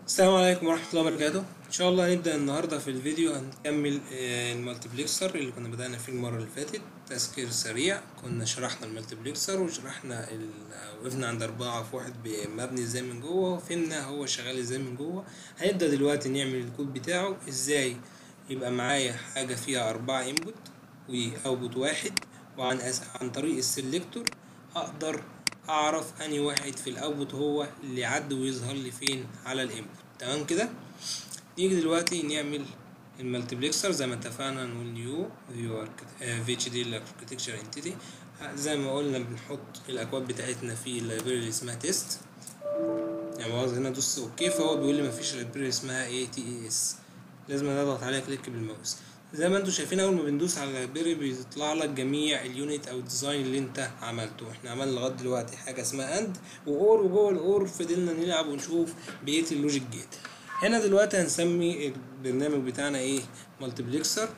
السلام عليكم ورحمة الله وبركاته إن شاء الله هنبدأ النهاردة في الفيديو هنكمل آه، المالتيبلكسر اللي كنا بدأنا فيه المرة اللي فاتت تذكير سريع كنا شرحنا المالتيبلكسر وشرحنا ال... وقفنا عند أربعة في واحد مبني ازاي من جوه وفهمنا هو شغال ازاي من جوه هنبدأ دلوقتي نعمل الكود بتاعه ازاي يبقى معايا حاجة فيها أربعة انبوت وأوتبوت واحد وعن أس... عن طريق السلكتور أقدر اعرف اني واحد في الاوتبوت هو اللي عد ويظهر لي فين على الانبوت تمام كده نيجي دلوقتي نعمل المالتيبلكسر زي ما اتفقنا نقول نيو فيو في اتش دي الاركتكتشر انتيتي زي ما قلنا بنحط الاكواد بتاعتنا في اللايبراري اللي اسمها تيست يعني بوظ هنا دوس اوكي فهو بيقول لي مفيش لايبراري اسمها اي تي اي اس لازم اضغط عليها كليك بالماوس زي ما انتم شايفين اول ما بندوس على اللايبراري بيطلع لك جميع اليونت او الديزاين اللي انت عملته احنا عملنا لغايه دلوقتي حاجه اسمها اند واور وجوه الاور فضلنا نلعب ونشوف بقيه اللوجيك جيت هنا دلوقتي هنسمي البرنامج بتاعنا ايه مالتيبلكسر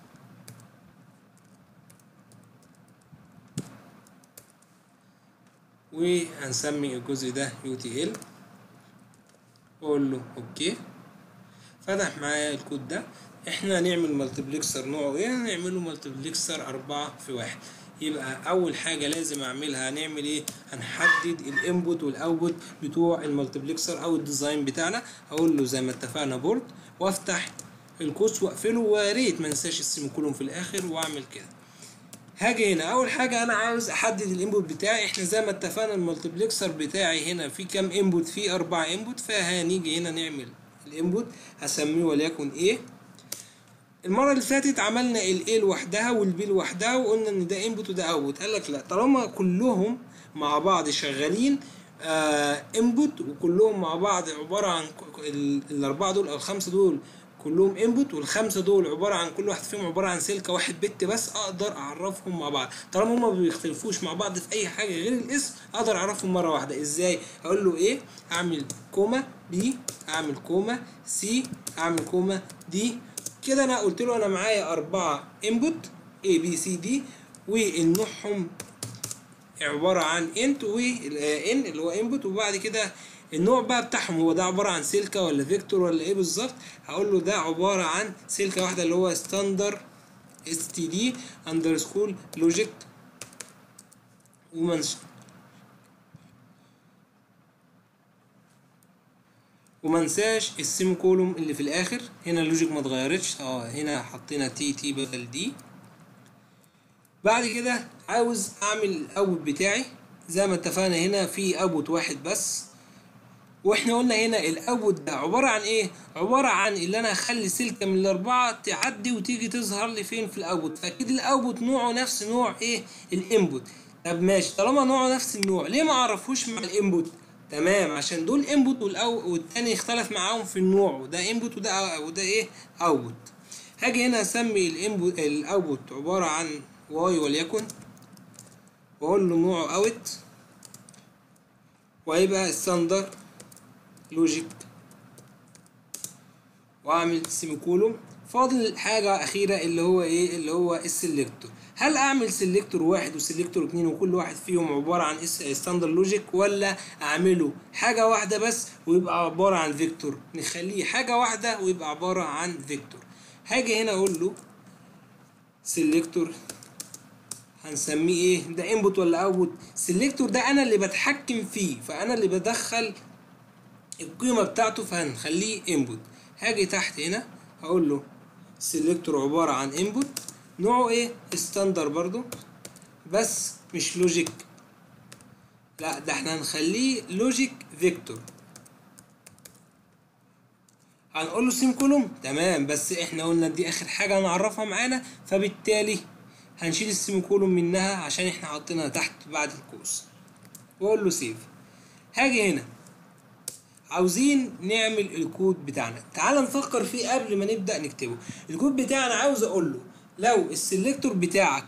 وهنسمي الجزء ده يو تي ال واقول له اوكي فتح معايا الكود ده احنا هنعمل مالتيبلكسر نوعه ايه هنعمله مالتيبلكسر أربعة في واحد يبقى اول حاجه لازم اعملها هنعمل ايه هنحدد الانبوت والاوتبوت بتوع المالتيبلكسر او الديزاين بتاعنا هقول له زي ما اتفقنا بورد وافتح القوس واقفله ويا ريت ما انساش السيميكولون في الاخر واعمل كده هاجي هنا اول حاجه انا عاوز احدد الانبوت بتاعي احنا زي ما اتفقنا المالتيبلكسر بتاعي هنا في كام انبوت في اربع انبوت فهنيجي هنا نعمل الانبوت هسميه وليكن ايه المرة اللي فاتت عملنا ال A لوحدها وال B لوحدها وقلنا ان ده انبوت وده اوتبوت قال لك لا طالما كلهم مع بعض شغالين انبوت آه وكلهم مع بعض عبارة عن الاربعة دول او الخمسة دول كلهم انبوت والخمسة دول عبارة عن كل واحد فيهم عبارة عن سلكة واحد بت بس اقدر اعرفهم مع بعض طالما هما ما بيختلفوش مع بعض في اي حاجة غير الاسم اقدر اعرفهم مرة واحدة ازاي اقول له ايه اعمل كوما بي اعمل كوما سي اعمل كوما دي كده انا قلت له انا معايا اربعة انبوت A B C D والنوعهم عبارة عن انت و ان اللي هو انبوت وبعد كده النوع بقى بتاعهم هو ده عبارة عن سلكة ولا فيكتور ولا ايه بالظبط هقول له ده عبارة عن سلكة واحدة اللي هو ستاندر اس تي دي اندرسكول لوجيك ومنش وما ننساش السيمي كولوم اللي في الاخر هنا اللوجيك ما اتغيرتش اه هنا حطينا تي تي بدل دي بعد كده عاوز اعمل الاوت بتاعي زي ما اتفقنا هنا في اوت واحد بس واحنا قلنا هنا الاوت ده عباره عن ايه عباره عن اللي انا اخلي سلكه من الاربعه تعدي وتيجي تظهر لي فين في الاوت فاكيد الاوت نوعه نفس نوع ايه الانبوت طب ماشي طالما نوعه نفس النوع ليه ما اعرفوش مع الانبوت تمام عشان دول انبوت والأو... والتاني اختلف معاهم في النوع وده انبوت وده وده ايه اوتبوت هاجي هنا اسمي الانبوت الاوتبوت عباره عن واي وليكن واقول له نوعه اوت وهيبقى ستاندر لوجيك واعمل سيميكولوم فاضل حاجه اخيره اللي هو ايه اللي هو السلكتور هل اعمل سيلكتور واحد وسيلكتور اتنين وكل واحد فيهم عبارة عن ستاندر لوجيك ولا اعمله حاجة واحدة بس ويبقى عبارة عن فيكتور نخليه حاجة واحدة ويبقى عبارة عن فيكتور هاجي هنا اقول له سيلكتور هنسميه ايه ده انبوت ولا اوتبوت سيلكتور ده انا اللي بتحكم فيه فانا اللي بدخل القيمة بتاعته فهنخليه انبوت هاجي تحت هنا هقول له سيلكتور عبارة عن انبوت نوعه ايه ستاندر برضو بس مش لوجيك لا ده احنا هنخليه لوجيك فيكتور هنقول له سيم كولوم تمام بس احنا قلنا دي اخر حاجه هنعرفها معانا فبالتالي هنشيل السيم كولوم منها عشان احنا حاطينها تحت بعد القوس واقول له سيف هاجي هنا عاوزين نعمل الكود بتاعنا تعال نفكر فيه قبل ما نبدا نكتبه الكود بتاعنا عاوز اقول له لو السلكتور بتاعك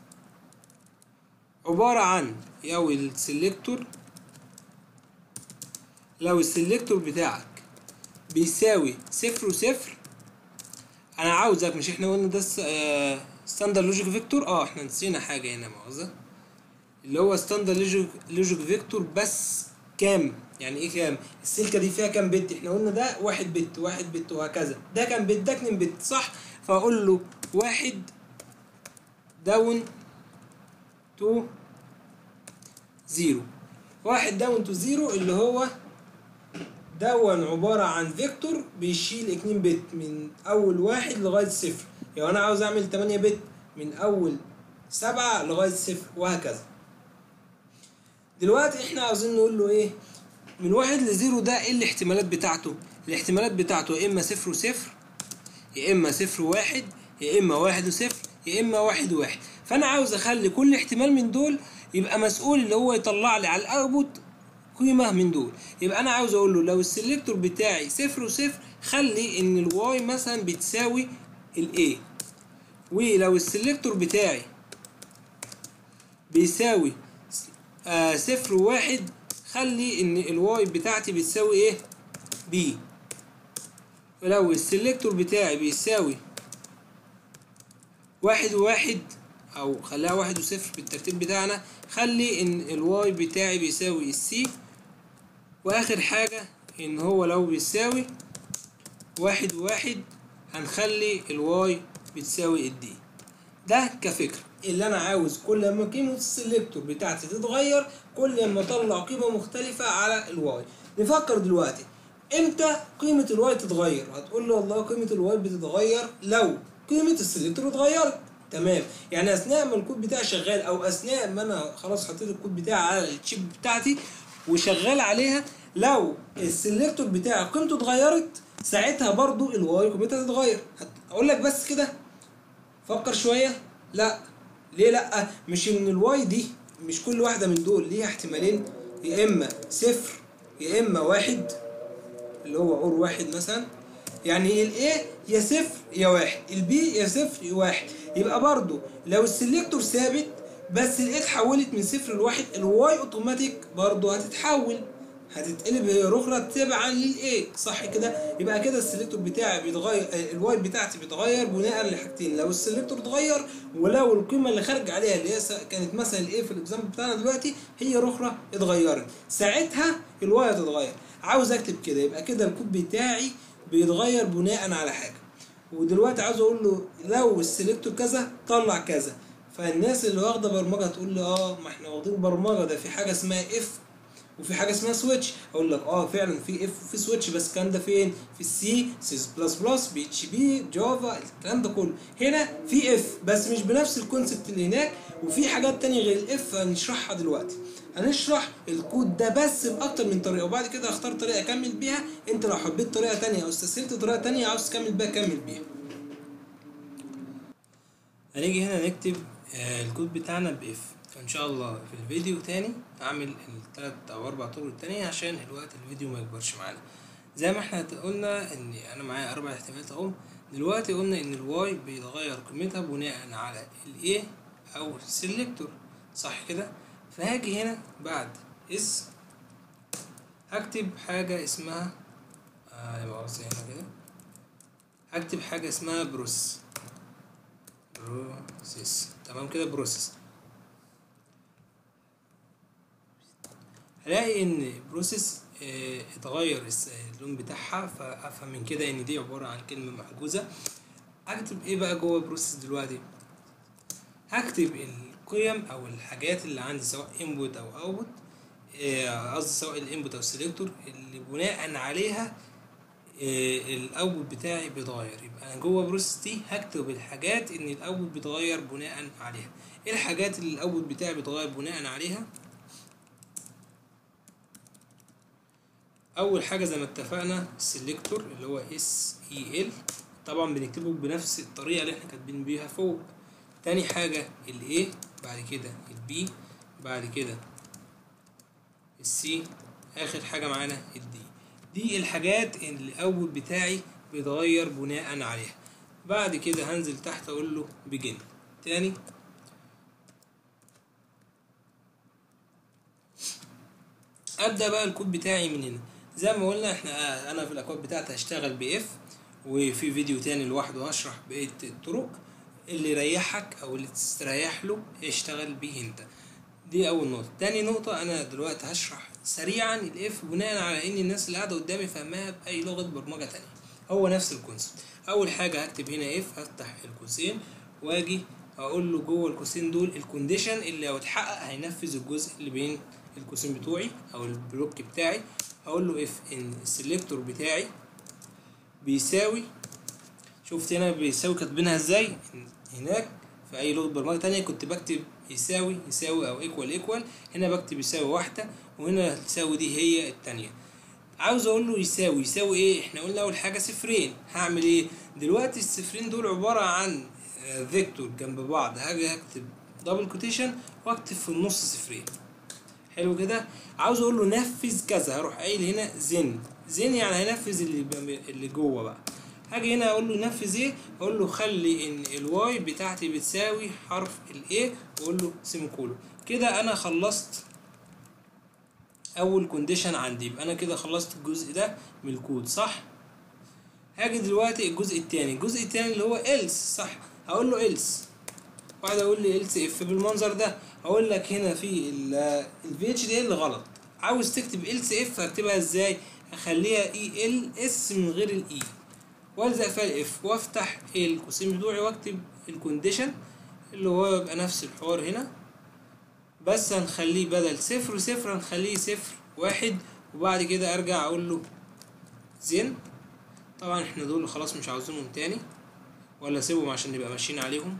عبارة عن أو السلكتور لو السلكتور بتاعك بيساوي صفر وصفر أنا عاوزك مش احنا قلنا ده ستاندر لوجيك فيكتور اه احنا نسينا حاجة هنا مؤاخذة اللي هو ستاندر لوجيك فيكتور بس كام يعني ايه كام السلكه دي فيها كام بت احنا قلنا ده واحد بت واحد بت وهكذا ده كام بت ده اتنين بت صح فاقول له واحد داون تو زيرو واحد داون تو زيرو اللي هو دون عبارة عن فيكتور بيشيل اتنين بت من أول واحد لغاية صفر يعني أنا عاوز أعمل تمانية بت من أول سبعة لغاية صفر وهكذا دلوقتي احنا عاوزين نقول له ايه من واحد لزيرو ده ايه الاحتمالات بتاعته الاحتمالات بتاعته يا اما صفر وصفر يا اما صفر وواحد يا اما واحد وصفر يا اما واحد وواحد فانا عاوز اخلي كل احتمال من دول يبقى مسؤول اللي هو يطلع لي على الاوتبوت قيمة من دول يبقى انا عاوز اقول له لو السلكتور بتاعي صفر وصفر خلي ان الواي مثلا بتساوي الاي ولو السلكتور بتاعي بيساوي آه صفر وواحد خلي ان الواي بتاعتي بتساوي ايه بي ولو السلكتور بتاعي بيساوي واحد وواحد او خليها واحد وصفر بالترتيب بتاعنا خلي ان الواي بتاعي بيساوي السي واخر حاجة ان هو لو بيساوي واحد وواحد هنخلي الواي بتساوي الدي ده كفكرة اللي انا عاوز كل ما قيمة السلكتور بتاعتي تتغير كل ما اطلع قيمة مختلفة على الواي نفكر دلوقتي امتى قيمة الواي تتغير هتقول لي والله قيمة الواي بتتغير لو قيمة السلكتور اتغيرت تمام يعني اثناء ما الكود بتاعي شغال او اثناء ما انا خلاص حطيت الكود بتاعي على الشيب بتاعتي وشغال عليها لو السلكتور بتاعي قيمته اتغيرت ساعتها برضو الواي قيمتها تتغير اقول لك بس كده فكر شويه لا ليه لا مش ان الواي دي مش كل واحده من دول ليها احتمالين يا اما صفر يا اما واحد اللي هو اور واحد مثلا يعني الايه يا صفر يا واحد البي يا صفر يا واحد يبقى برضو لو السلكتور ثابت بس الايه اتحولت من صفر لواحد الواي اوتوماتيك برضو هتتحول هتتقلب هي اخرى تبعا للايه صح كده يبقى كده السلكتور بتاعي بيتغير الواي بتاعتي بيتغير بناء لحاجتين لو السلكتور اتغير ولو القيمه اللي خارج عليها اللي هي كانت مثلا الايه في الاكزامبل بتاعنا دلوقتي هي اخرى اتغيرت ساعتها الواي هتتغير عاوز اكتب كده يبقى كده الكود بتاعي بيتغير بناء على حاجه ودلوقتي عاوز اقول له لو السلكتور كذا طلع كذا فالناس اللي واخده برمجه تقول لي اه ما احنا واخدين برمجه ده في حاجه اسمها اف وفي حاجه اسمها سويتش اقول لك اه فعلا في اف وفي سويتش بس الكلام ده فين في السي سي بلس بلس بي اتش بي جافا الكلام ده كله هنا في اف بس مش بنفس الكونسبت اللي هناك وفي حاجات تانية غير الاف هنشرحها دلوقتي هنشرح الكود ده بس باكتر من طريقه وبعد كده اختار طريقه اكمل بيها انت لو حبيت طريقه تانية او استسهلت طريقه تانية عاوز تكمل بيها كمل بيها هنيجي هنا نكتب آه الكود بتاعنا باف فان شاء الله في الفيديو تاني هعمل التلات او اربع طرق التانية عشان الوقت الفيديو ما يكبرش معانا زي ما احنا قلنا ان انا معايا اربع احتمالات اهو دلوقتي قلنا ان الواي بيتغير قيمتها بناء على الايه او السلكتور صح كده فهاجي هنا بعد اس هكتب حاجة اسمها آه يبقى هنا كده هكتب حاجة اسمها بروس بروسيس تمام كده بروسيس هلاقي ان بروسيس اه اتغير اللون بتاعها فافهم من كده ان دي عبارة عن كلمة محجوزة هكتب ايه بقى جوه بروسيس دلوقتي هكتب القيم او الحاجات اللي عندي سواء انبوت او اوتبوت قصدي سواء الانبوت او السلكتور اللي بناء عليها الاوتبوت بتاعي بيتغير يبقى انا جوه بروسيس دي هكتب الحاجات ان الاوتبوت بيتغير بناء عليها ايه الحاجات اللي الاوتبوت بتاعي بيتغير بناء عليها اول حاجه زي ما اتفقنا السلكتور اللي هو اس اي ال طبعا بنكتبه بنفس الطريقه اللي احنا كاتبين بيها فوق تاني حاجه الاي بعد كده البي بعد كده السي اخر حاجه معانا الدي دي الحاجات اللي الاول بتاعي بيتغير بناء عليها بعد كده هنزل تحت اقول له بيجن تاني ابدا بقى الكود بتاعي من هنا زي ما قلنا احنا انا في الاكواد بتاعتي هشتغل باف وفي فيديو تاني لوحده هشرح بقيه الطرق اللي يريحك او اللي تستريح له اشتغل بيه انت دي اول نقطه تاني نقطه انا دلوقتي هشرح سريعا الاف بناء على ان الناس اللي قاعده قدامي فاهماها باي لغه برمجه تانية هو نفس الكونسيبت اول حاجه هكتب هنا اف هفتح القوسين واجي اقول له جوه القوسين دول الكونديشن اللي لو اتحقق هينفذ الجزء اللي بين القوسين بتوعي او البلوك بتاعي هقول له اف ان السلكتور بتاعي بيساوي شفت هنا بيساوي كاتبينها ازاي هناك في اي لغه برمجه تانية كنت بكتب يساوي يساوي او ايكوال ايكوال هنا بكتب يساوي واحده وهنا تساوي دي هي التانية عاوز اقول له يساوي يساوي ايه احنا قلنا اول حاجه صفرين هعمل ايه دلوقتي الصفرين دول عباره عن فيكتور جنب بعض هاجي هكتب دبل كوتيشن واكتب في النص صفرين حلو كده عاوز اقول له نفذ كذا هروح قايل هنا زن زن يعني هينفذ اللي اللي جوه بقى هاجي هنا اقول له نفذ ايه اقول له خلي ان الواي بتاعتي بتساوي حرف الايه واقول له سيميكولون كده انا خلصت اول كونديشن عندي يبقى انا كده خلصت الجزء ده من الكود صح هاجي دلوقتي الجزء التاني الجزء التاني اللي هو else صح هقول له else واحد اقول لي else اف بالمنظر ده اقول لك هنا في الفي اتش دي اللي غلط عاوز تكتب else اف هكتبها ازاي اخليها اي ال اس من غير الاي والزق فيها الاف وافتح القوسين بتوعي واكتب الكونديشن اللي هو يبقى نفس الحوار هنا بس هنخليه بدل صفر صفر هنخليه صفر واحد وبعد كده ارجع اقول له زين طبعا احنا دول خلاص مش عاوزينهم تاني ولا اسيبهم عشان نبقى ماشيين عليهم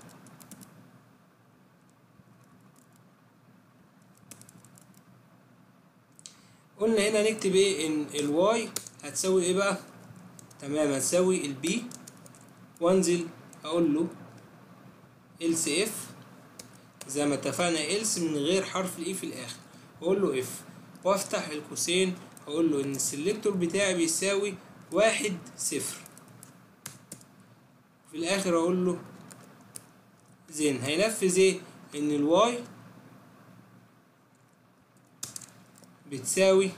قلنا هنا نكتب ايه ان الواي هتساوي ايه بقى تمام هتساوي البي وانزل اقول له else if زي ما اتفقنا else من غير حرف الاي في الاخر واقول له if وافتح القوسين اقول له ان السلكتور بتاعي بيساوي واحد صفر في الاخر اقول له زين هينفذ ايه ان الواي بتساوي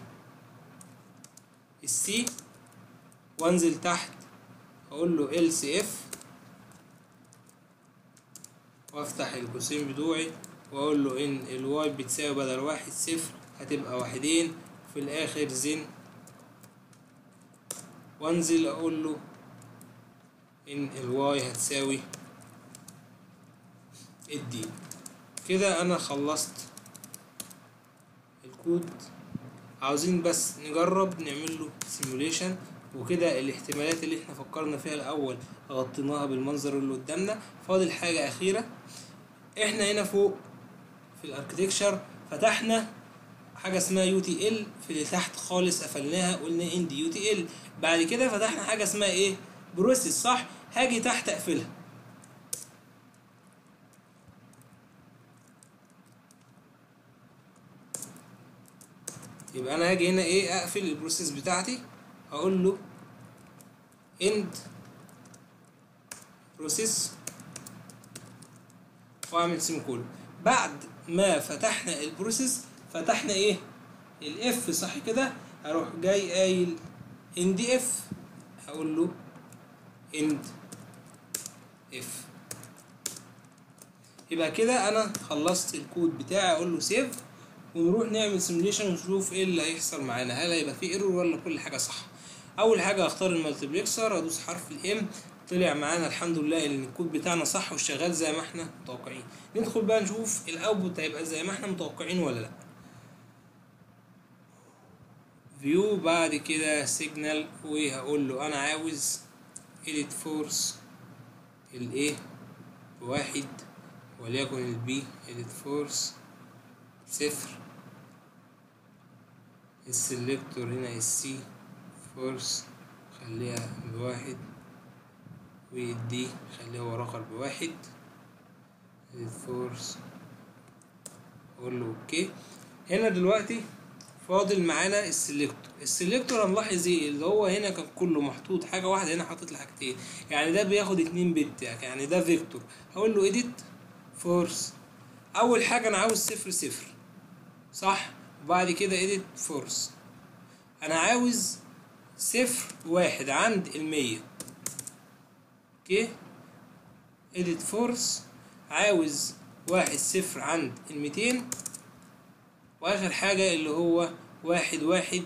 السي وانزل تحت اقول له else if وافتح القوسين بتوعي واقول له ان الواي بتساوي بدل واحد صفر هتبقى واحدين في الاخر زين وانزل اقول له ان الواي هتساوي الدي كده انا خلصت الكود عاوزين بس نجرب نعمل له سيموليشن وكده الاحتمالات اللي احنا فكرنا فيها الاول غطيناها بالمنظر اللي قدامنا فاضل حاجة اخيرة احنا هنا فوق في الاركتكشر فتحنا حاجة اسمها يو تي ال في اللي تحت خالص قفلناها قلنا اند يو تي ال بعد كده فتحنا حاجة اسمها ايه بروسيس صح هاجي تحت اقفلها يبقى انا هاجي هنا ايه اقفل البروسيس بتاعتي هقول له end process واعمل سيمكول بعد ما فتحنا البروسيس فتحنا ايه الاف صح كده هروح جاي قايل end اف هقول له end اف يبقى كده انا خلصت الكود بتاعي اقول له سيف ونروح نعمل سيموليشن ونشوف ايه اللي هيحصل معانا هل هيبقى فيه ايرور ولا كل حاجه صح اول حاجه هختار المالتيبلكسر ادوس حرف الام طلع معانا الحمد لله ان الكود بتاعنا صح وشغال زي ما احنا متوقعين ندخل بقى نشوف الاوتبوت هيبقى زي ما احنا متوقعين ولا لا فيو بعد كده سيجنال وهقول له انا عاوز edit فورس الايه واحد وليكن البي edit فورس صفر السلكتور هنا السي فورس خليها بواحد والدي خليها ورا بواحد الفورس اقول له اوكي هنا دلوقتي فاضل معانا السلكتور السلكتور هنلاحظ ايه اللي هو هنا كان كله محطوط حاجه واحده هنا حاطط لي حاجتين يعني ده بياخد اتنين بت يعني ده فيكتور هقول له اديت فورس اول حاجه انا عاوز صفر صفر صح وبعد كده edit فورس انا عاوز صفر واحد عند المية اوكي edit فورس عاوز واحد صفر عند الميتين واخر حاجة اللي هو واحد واحد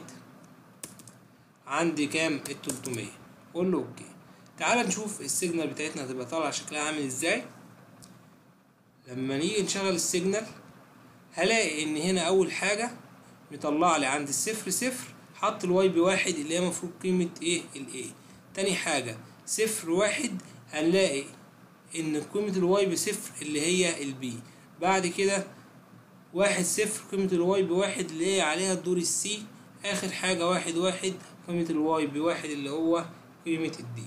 عندي كام التلتمية قول له اوكي تعال نشوف السيجنال بتاعتنا هتبقى طالعة شكلها عامل ازاي لما نيجي نشغل السيجنال هلاقي ان هنا اول حاجة مطلع لي عند الصفر صفر حط الواي بواحد اللي هي المفروض قيمة ايه الاي تاني حاجة صفر واحد هنلاقي ان قيمة الواي بصفر اللي هي البي بعد كده واحد صفر قيمة الواي بواحد اللي هي عليها الدور السي اخر حاجة واحد واحد قيمة الواي بواحد اللي هو قيمة الدي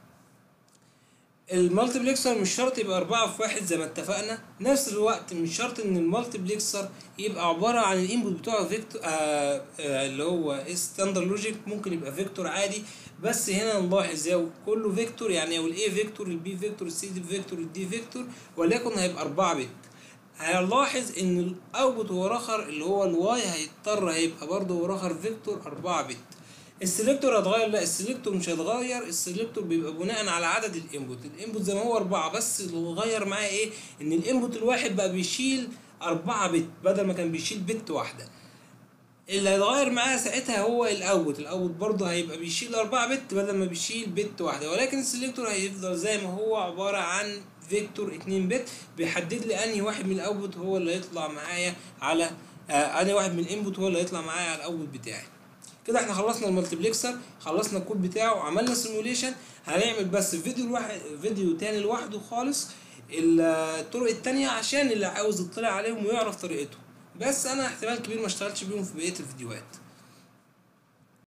المالتيبلكسر مش شرط يبقى أربعة في واحد زي ما اتفقنا نفس الوقت مش شرط إن المالتيبلكسر يبقى عبارة عن الانبوت بتوعه فيكتور آه آه اللي هو ستاندر لوجيك ممكن يبقى فيكتور عادي بس هنا نلاحظ لو كله فيكتور يعني او الاي فيكتور البي فيكتور السي فيكتور الدي فيكتور وليكن هيبقى أربعة بت هنلاحظ ان الاوتبوت ورا اخر اللي هو الواي هيضطر هيبقى برضه ورا اخر فيكتور 4 بت السلكتور هيتغير لا السلكتور مش هيتغير السلكتور بيبقى بناء على عدد الانبوت الانبوت زي ما هو 4 بس اللي اتغير معاه ايه ان الانبوت الواحد بقى بيشيل 4 بت بدل ما كان بيشيل بت واحده اللي هيتغير معاه ساعتها هو الاوت الاوت برضه هيبقى بيشيل 4 بت بدل ما بيشيل بت واحده ولكن السلكتور هيفضل زي ما هو عباره عن فيكتور 2 بت بيحدد لي انهي واحد من الاوتبوت هو اللي هيطلع معايا على آه انهي واحد من الانبوت هو اللي هيطلع معايا على الاوتبوت بتاعي كده احنا خلصنا المالتيبلكسر خلصنا الكود بتاعه عملنا سيموليشن هنعمل بس فيديو الواحد فيديو تاني لوحده خالص الطرق التانية عشان اللي عاوز يطلع عليهم ويعرف طريقتهم بس انا احتمال كبير ما اشتغلتش بيهم في بقيه الفيديوهات